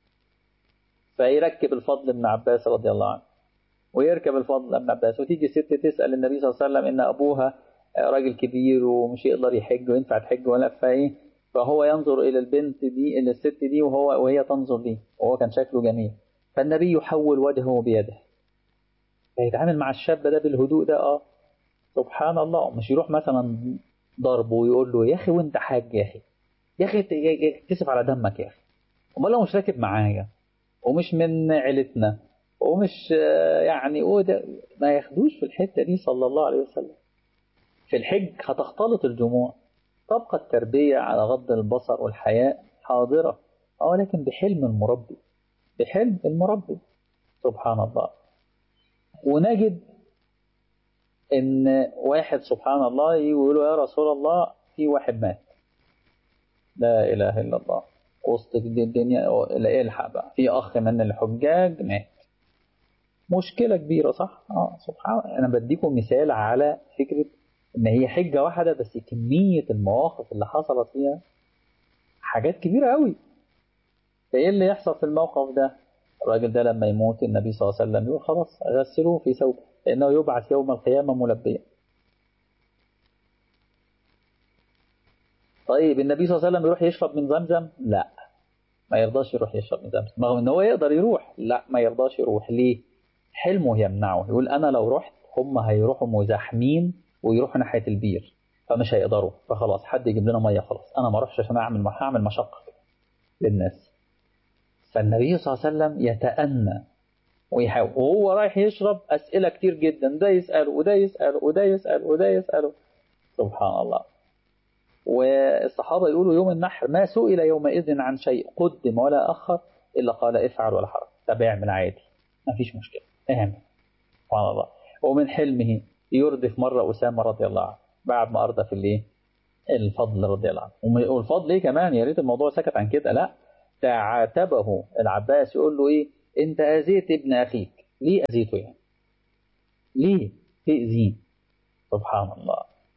فيركب الفضل بن عباس رضي الله عنه ويركب الفضل بن عباس وتيجي ست تسأل النبي صلى الله عليه وسلم إن أبوها راجل كبير ومش يقدر يحج وينفع تحج ولا فإيه فهو ينظر إلى البنت دي إلى الست دي وهو وهي تنظر ليه وهو كان شكله جميل فالنبي يحول وجهه بيده فيتعامل مع الشاب ده بالهدوء ده اه سبحان الله مش يروح مثلا ضربه ويقول له يا اخي وانت حاج يا اخي يا اخي تكسف على دمك يا اخي امال لو مش راكب معايا ومش من عيلتنا ومش يعني وده ما ياخدوش في الحته دي صلى الله عليه وسلم في الحج هتختلط الجموع تبقى التربيه على غض البصر والحياء حاضره اه لكن بحلم المربي بحلم المربي سبحان الله ونجد ان واحد سبحان الله يقول له يا رسول الله في واحد مات لا اله الا الله وسط الدنيا لا الحق بقى في اخ من الحجاج مات مشكله كبيره صح اه سبحان الله انا بديكم مثال على فكره ان هي حجه واحده بس كميه المواقف اللي حصلت فيها حاجات كبيره قوي فايه اللي يحصل في الموقف ده الراجل ده لما يموت النبي صلى الله عليه وسلم يقول خلاص غسلوه في ثوبه لأنه يبعث يوم القيامة ملبيا طيب النبي صلى الله عليه وسلم يروح يشرب من زمزم لا ما يرضاش يروح يشرب من زمزم رغم ان هو يقدر يروح لا ما يرضاش يروح ليه حلمه يمنعه يقول انا لو رحت هم هيروحوا مزاحمين ويروحوا ناحيه البير فمش هيقدروا فخلاص حد يجيب لنا ميه خلاص انا ما اروحش عشان اعمل هعمل مشقه للناس فالنبي صلى الله عليه وسلم يتأنى ويحاول وهو رايح يشرب أسئلة كتير جدا ده يسأله وده يسأله وده يسأله وده يسأله سبحان الله والصحابة يقولوا يوم النحر ما سئل يومئذ عن شيء قدم ولا أخر إلا قال افعل ولا حرج طب اعمل عادي ما فيش مشكلة اعمل سبحان الله ومن حلمه يردف مرة أسامة رضي الله عنه بعد ما أردف اللي الفضل رضي الله عنه والفضل ايه كمان يا ريت الموضوع سكت عن كده لا تعاتبه العباس يقول له ايه انت اذيت ابن اخيك ليه اذيته يعني ليه تأذيه سبحان الله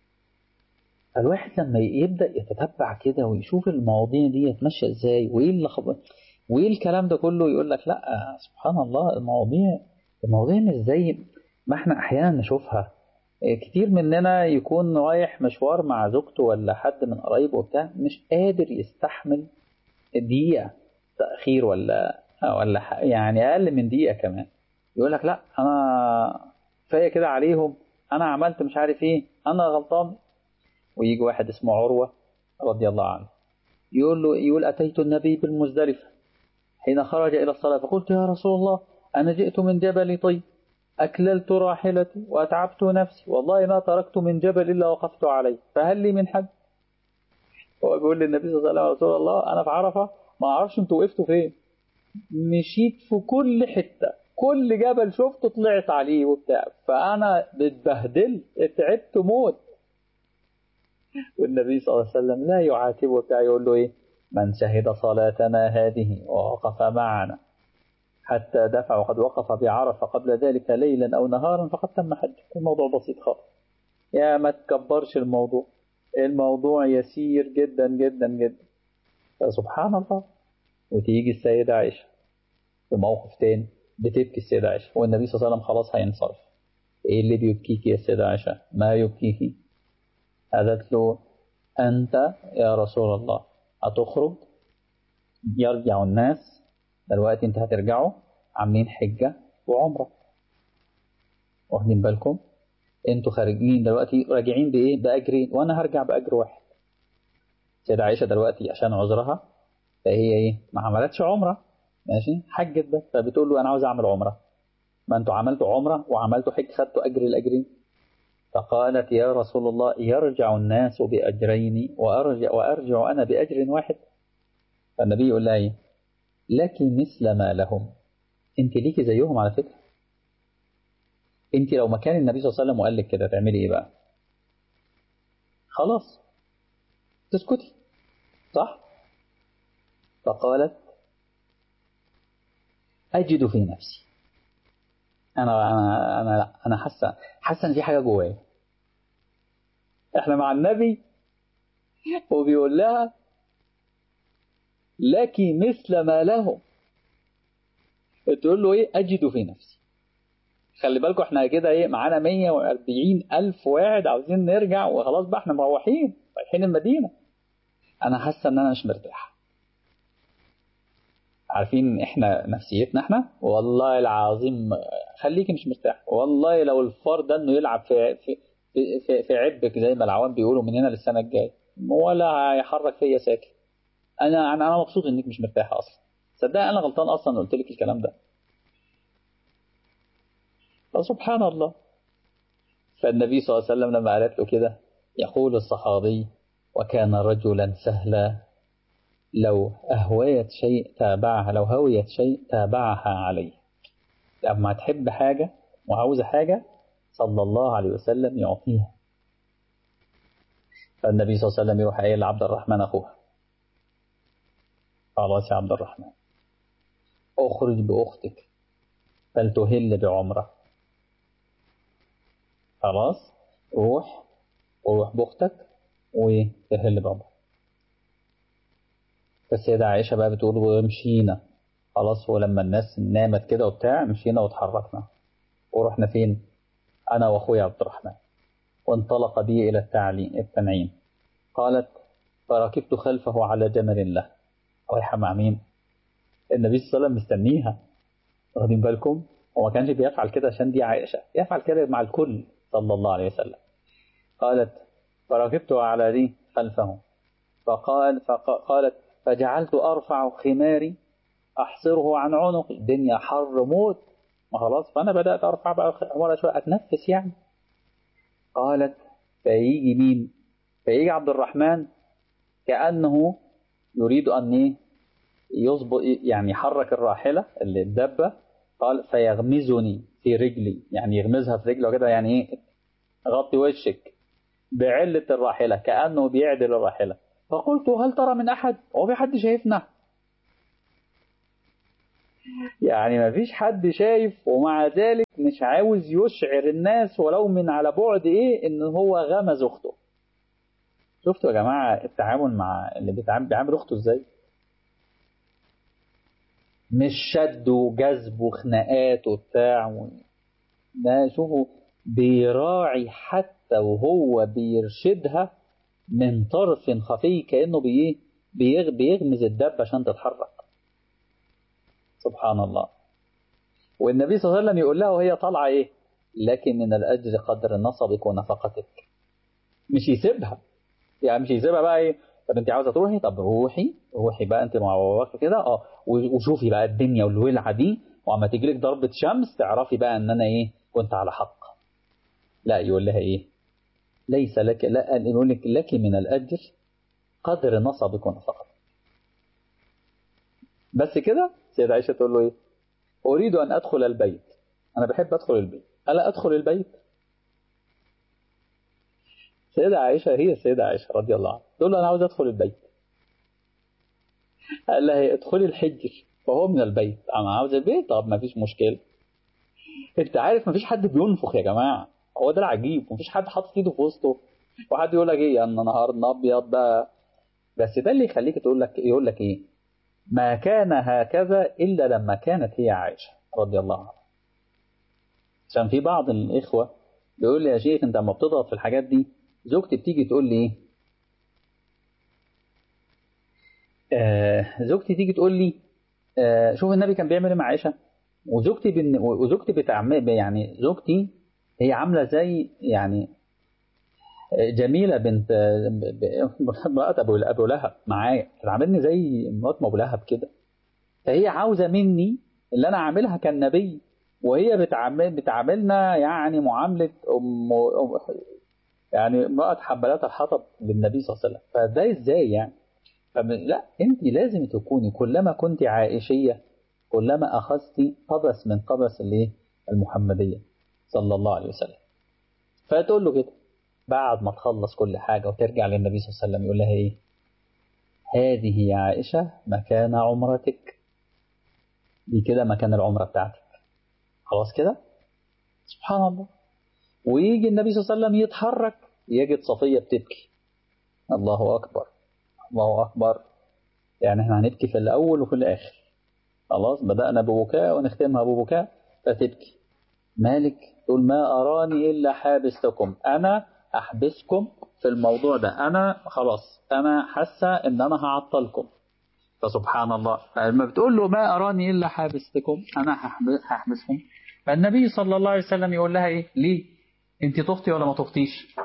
الواحد لما يبدأ يتتبع كده ويشوف المواضيع دي ماشية ازاي وايه اللي خب... وايه الكلام ده كله يقول لك لا سبحان الله المواضيع المواضيع مش زي ما احنا احيانا نشوفها كتير مننا يكون رايح مشوار مع زوجته ولا حد من قرايبه وبتاع مش قادر يستحمل دقيقة تأخير ولا ولا يعني أقل من دقيقة كمان يقول لك لا أنا كفاية كده عليهم أنا عملت مش عارف إيه أنا غلطان ويجي واحد اسمه عروة رضي الله عنه يقول له يقول أتيت النبي بالمزدلفة حين خرج إلى الصلاة فقلت يا رسول الله أنا جئت من جبل طيب أكللت راحلتي وأتعبت نفسي والله ما تركت من جبل إلا وقفت عليه فهل لي من حد هو بيقول للنبي صلى الله عليه وسلم رسول الله أنا في عرفة ما أعرفش أنتوا وقفتوا فين مشيت في كل حتة كل جبل شفته طلعت عليه وبتاع فأنا اتبهدلت اتعبت موت والنبي صلى الله عليه وسلم لا يعاتبه بتاع يقول له إيه من شهد صلاتنا هذه ووقف معنا حتى دفع وقد وقف بعرفة قبل ذلك ليلا أو نهارا فقد تم حج الموضوع بسيط خالص يا ما تكبرش الموضوع الموضوع يسير جدا جدا جدا فسبحان الله وتيجي السيدة عائشة في موقف تاني بتبكي السيدة عائشة والنبي صلى الله عليه وسلم خلاص هينصرف ايه اللي بيبكيك يا السيدة عائشة ما يبكيك قالت له أنت يا رسول الله هتخرج يرجع الناس دلوقتي انت هترجعوا عاملين حجة وعمرة واخدين بالكم انتوا خارجين دلوقتي راجعين بايه باجرين وانا هرجع باجر واحد سيدة عائشة دلوقتي عشان عذرها فهي ايه ما عملتش عمرة ماشي حجت بس فبتقول له انا عاوز اعمل عمرة ما انتوا عملتوا عمرة وعملتوا حج خدتوا اجر الاجرين فقالت يا رسول الله يرجع الناس بأجرين وأرجع, وأرجع أنا بأجر واحد فالنبي يقول لها ايه لك مثل ما لهم انت ليكي زيهم على فكرة انت لو مكان النبي صلى الله عليه وسلم وقال لك كده تعملي ايه بقى خلاص تسكتي صح فقالت أجد في نفسي أنا أنا أنا لا أنا حاسة حاسة إن في حاجة جوايا إحنا مع النبي وبيقول لها لك مثل ما لهم تقول له ايه اجد في نفسي خلي بالكم احنا كده ايه معانا 140 الف واحد عاوزين نرجع وخلاص بقى احنا مروحين رايحين المدينه انا حاسه ان انا مش مرتاح عارفين احنا نفسيتنا احنا والله العظيم خليكي مش مرتاح والله لو الفار ده انه يلعب في في في, في عبك زي ما العوام بيقولوا من هنا للسنه الجايه ولا هيحرك فيا ساكن انا انا مبسوط انك مش مرتاحه اصلا صدق انا غلطان اصلا قلت لك الكلام ده فسبحان الله فالنبي صلى الله عليه وسلم لما قالت له كده يقول الصحابي وكان رجلا سهلا لو أهويت شيء تابعها لو هويت شيء تابعها عليه لما تحب حاجة وعاوزة حاجة صلى الله عليه وسلم يعطيها فالنبي صلى الله عليه وسلم يروح قايل لعبد الرحمن أخوها خلاص يا عبد الرحمن اخرج بأختك فلتهل بعمرة خلاص روح وروح بأختك وتهل بعمرة فالسيدة عائشة بقى بتقول ومشينا خلاص ولما الناس نامت كده وبتاع مشينا وتحركنا ورحنا فين أنا وأخويا عبد الرحمن وانطلق بي إلى التعليم التنعيم قالت فركبت خلفه على جمل له رايحة مع مين النبي صلى الله عليه وسلم مستنيها واخدين بالكم وما كانش بيفعل كده عشان دي عائشة يفعل كده مع الكل صلى الله عليه وسلم قالت فركبت على دي خلفه فقال فقالت فجعلت أرفع خماري أحصره عن عنقي الدنيا حر موت ما خلاص فأنا بدأت أرفع بقى ولا شوية أتنفس يعني قالت فيجي مين فيجي عبد الرحمن كأنه يريد أن يظبط يعني يحرك الراحلة اللي الدبة قال فيغمزني في رجلي يعني يغمزها في رجله كده يعني ايه غطي وشك بعلة الراحلة كأنه بيعدل الراحلة فقلت هل ترى من أحد هو في حد شايفنا يعني ما فيش حد شايف ومع ذلك مش عاوز يشعر الناس ولو من على بعد ايه ان هو غمز اخته شفتوا يا جماعة التعامل مع اللي بيتعامل بيعامل اخته ازاي مش شد وجذب وخناقات وبتاع و... ده شوفوا بيراعي حتى وهو بيرشدها من طرف خفي كأنه بيه بيغ بيغمز الدب عشان تتحرك سبحان الله والنبي صلى الله عليه وسلم يقول لها وهي طالعة ايه لكن من الأجر قدر نصبك ونفقتك مش يسيبها يعني مش يسيبها بقى ايه طب انت عاوزه تروحي طب روحي روحي بقى انت مع باباك كده اه وشوفي بقى الدنيا والولعه دي واما تيجي لك ضربه شمس تعرفي بقى ان انا ايه كنت على حق لا يقول لها ايه ليس لك لا يقول لك لك من الاجر قدر نصبك ونفقتك بس كده سيدة عائشة تقول له ايه اريد ان ادخل البيت انا بحب ادخل البيت الا ادخل البيت سيدة عائشة هي السيدة عائشة رضي الله عنها تقول له أنا عاوز أدخل البيت قال لها ادخلي الحجر وهو من البيت أنا عاوز البيت طب ما فيش مشكلة أنت عارف ما فيش حد بينفخ يا جماعة هو ده العجيب مفيش حد حاطط ايده في وسطه وحد يقول لك ايه ان نهارنا ابيض بقى بس ده اللي يخليك تقول لك يقول لك ايه ما كان هكذا الا لما كانت هي عائشه رضي الله عنها عشان في بعض الاخوه بيقول لي يا شيخ انت لما بتضغط في الحاجات دي زوجتي بتيجي تقول لي ايه آه زوجتي تيجي تقول لي آه شوف النبي كان بيعمل ايه مع عائشه وزوجتي بن... وزوجتي بتعمل يعني زوجتي هي عامله زي يعني جميله بنت مرات ابو ابو لهب معايا بتعاملني زي مرات ابو لهب كده فهي عاوزه مني اللي انا عاملها كالنبي وهي بتعامل بتعاملنا يعني معامله ام يعني امرأة حبلات الحطب للنبي صلى الله عليه وسلم فده ازاي يعني لا انت لازم تكوني كلما كنت عائشية كلما اخذت قبس من قبس الايه المحمدية صلى الله عليه وسلم فتقول له كده بعد ما تخلص كل حاجة وترجع للنبي صلى الله عليه وسلم يقول لها ايه هذه يا عائشة مكان عمرتك دي كده مكان العمرة بتاعتك خلاص كده سبحان الله ويجي النبي صلى الله عليه وسلم يتحرك يجد صفية بتبكي الله أكبر الله أكبر يعني احنا هنبكي في الأول وفي الآخر خلاص بدأنا ببكاء ونختمها ببكاء فتبكي مالك تقول ما أراني إلا حابستكم أنا أحبسكم في الموضوع ده أنا خلاص أنا حاسة إن أنا هعطلكم فسبحان الله فلما بتقول له ما أراني إلا حابستكم أنا هحبسكم فالنبي صلى الله عليه وسلم يقول لها إيه ليه انت تخطي ولا ما تخطيش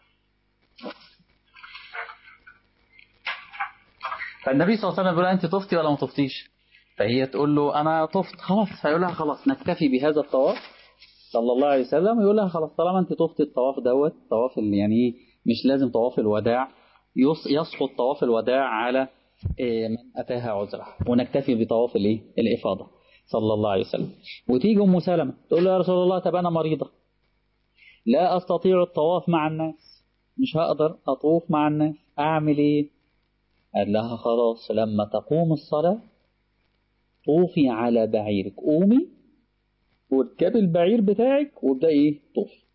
فالنبي صلى الله عليه وسلم يقول انت تخطي ولا ما تخطيش فهي تقول له انا طفت خلاص فيقول لها خلاص نكتفي بهذا الطواف صلى الله عليه وسلم يقول لها خلاص طالما انت طفت الطواف دوت طواف اللي يعني مش لازم طواف الوداع يسقط طواف الوداع على من اتاها عذره ونكتفي بطواف الايه الافاضه صلى الله عليه وسلم وتيجي ام سلمه تقول له يا رسول الله طب انا مريضه لا أستطيع الطواف مع الناس مش هقدر أطوف مع الناس أعمل إيه قال لها خلاص لما تقوم الصلاة طوفي على بعيرك قومي واركبي البعير بتاعك وابدأي إيه طوفي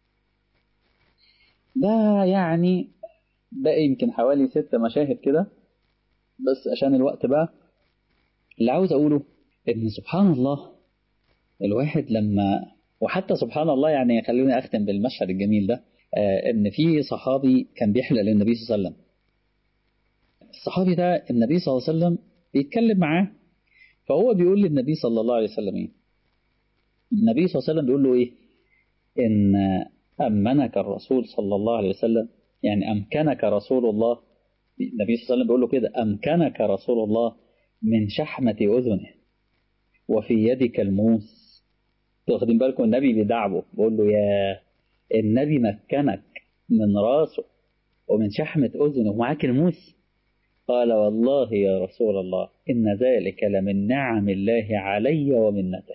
ده يعني ده يمكن حوالي ست مشاهد كده بس عشان الوقت بقى اللي عاوز أقوله إن سبحان الله الواحد لما وحتى سبحان الله يعني خلوني أختم بالمشهد الجميل ده آه إن في صحابي كان بيحلق للنبي صلى الله عليه وسلم الصحابي ده النبي صلى الله عليه وسلم بيتكلم معاه فهو بيقول للنبي صلى الله عليه وسلم إيه النبي صلى الله عليه وسلم بيقول له إيه إن أمنك الرسول صلى الله عليه وسلم يعني أمكنك رسول الله النبي صلى الله عليه وسلم بيقول له كده أمكنك رسول الله من شحمة أذنه وفي يدك الموس واخدين بالكم النبي بيدعبه بيقول له يا النبي مكنك من راسه ومن شحمة أذنه ومعاك الموس قال والله يا رسول الله إن ذلك لمن نعم الله علي ومنته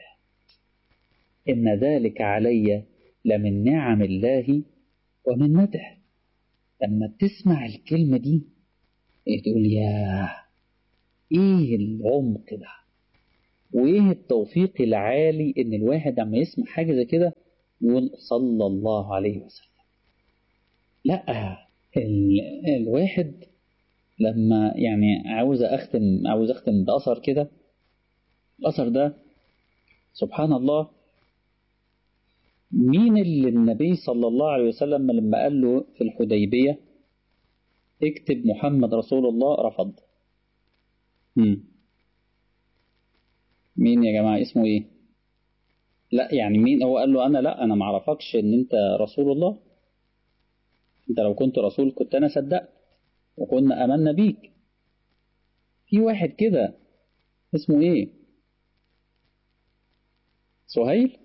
إن ذلك علي لمن نعم الله ومنته لما بتسمع الكلمة دي تقول يا ايه العمق ده وايه التوفيق العالي ان الواحد لما يسمع حاجة زي كده يقول صلى الله عليه وسلم لا ال... الواحد لما يعني عاوز اختم عاوز اختم باثر كده الاثر ده سبحان الله مين اللي النبي صلى الله عليه وسلم لما قال له في الحديبية اكتب محمد رسول الله رفض مم. مين يا جماعة اسمه ايه لا يعني مين هو قال له انا لا انا معرفكش ان انت رسول الله انت لو كنت رسول كنت انا صدقت وكنا امنا بيك في واحد كده اسمه ايه سهيل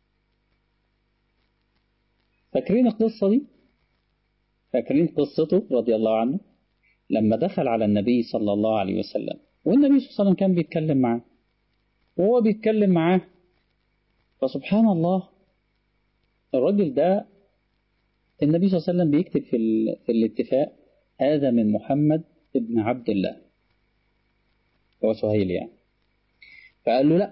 فاكرين القصة دي فاكرين قصته رضي الله عنه لما دخل على النبي صلى الله عليه وسلم والنبي صلى الله عليه وسلم كان بيتكلم معاه وهو بيتكلم معاه فسبحان الله الراجل ده النبي صلى الله عليه وسلم بيكتب في, في الاتفاق هذا من محمد ابن عبد الله هو سهيل يعني فقال له لا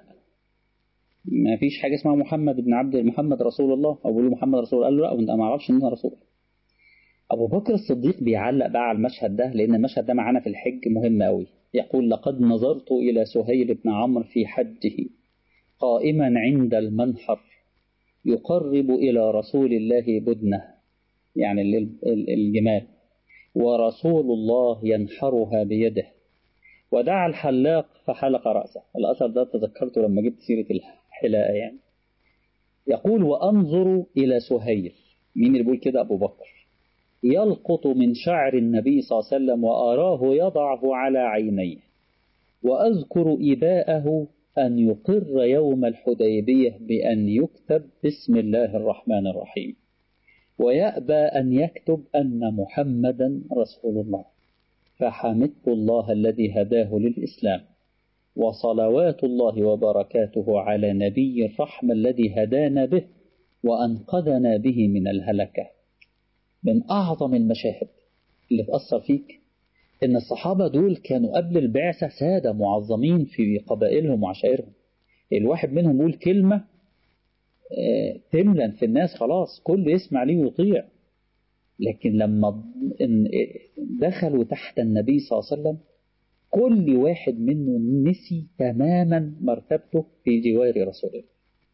ما فيش حاجة اسمها محمد بن عبد محمد رسول الله أو بيقول محمد رسول الله قال له لا أنت ما أعرفش إن أنا رسول أبو بكر الصديق بيعلق بقى على المشهد ده لأن المشهد ده معانا في الحج مهم أوي يقول لقد نظرت إلى سهيل بن عمرو في حجه قائما عند المنحر يقرب إلى رسول الله بدنه يعني الجمال ورسول الله ينحرها بيده ودعا الحلاق فحلق رأسه الأثر ده تذكرته لما جبت سيرة الحلاقة يعني يقول وأنظر إلى سهيل مين اللي بيقول كده أبو بكر يلقط من شعر النبي صلى الله عليه وسلم وأراه يضعه على عينيه وأذكر إباءه أن يقر يوم الحديبية بأن يكتب بسم الله الرحمن الرحيم ويأبى أن يكتب أن محمدا رسول الله فحمدت الله الذي هداه للإسلام وصلوات الله وبركاته على نبي الرحمة الذي هدانا به وأنقذنا به من الهلكة من أعظم المشاهد اللي تأثر فيك إن الصحابة دول كانوا قبل البعثة سادة معظمين في قبائلهم وعشائرهم الواحد منهم يقول كلمة تملا في الناس خلاص كل يسمع ليه ويطيع لكن لما دخلوا تحت النبي صلى الله عليه وسلم كل واحد منهم نسي تماما مرتبته في جوار رسول الله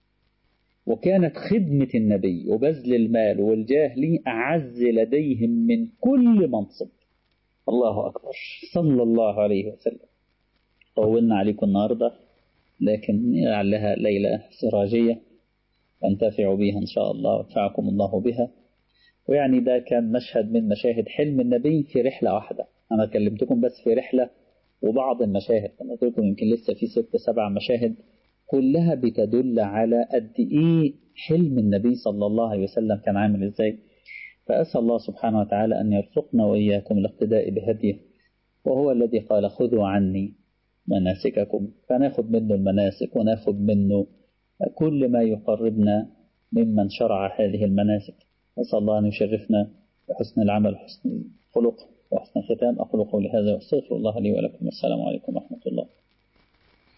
وكانت خدمة النبي وبذل المال والجاه لي أعز لديهم من كل منصب الله أكبر صلى الله عليه وسلم طولنا عليكم النهاردة لكن لعلها ليلة سراجية تنتفع بها إن شاء الله وينفعكم الله بها ويعني ده كان مشهد من مشاهد حلم النبي في رحلة واحدة أنا كلمتكم بس في رحلة وبعض المشاهد أنا قلت لكم يمكن لسه في ست سبع مشاهد كلها بتدل على قد إيه حلم النبي صلى الله عليه وسلم كان عامل إزاي فأسأل الله سبحانه وتعالى أن يرزقنا وإياكم الاقتداء بهديه وهو الذي قال خذوا عني مناسككم فناخذ منه المناسك وناخذ منه كل ما يقربنا ممن شرع هذه المناسك أسأل الله أن يشرفنا بحسن العمل وحسن الخلق وحسن الختام أقول قولي هذا وأستغفر الله لي ولكم والسلام عليكم ورحمة الله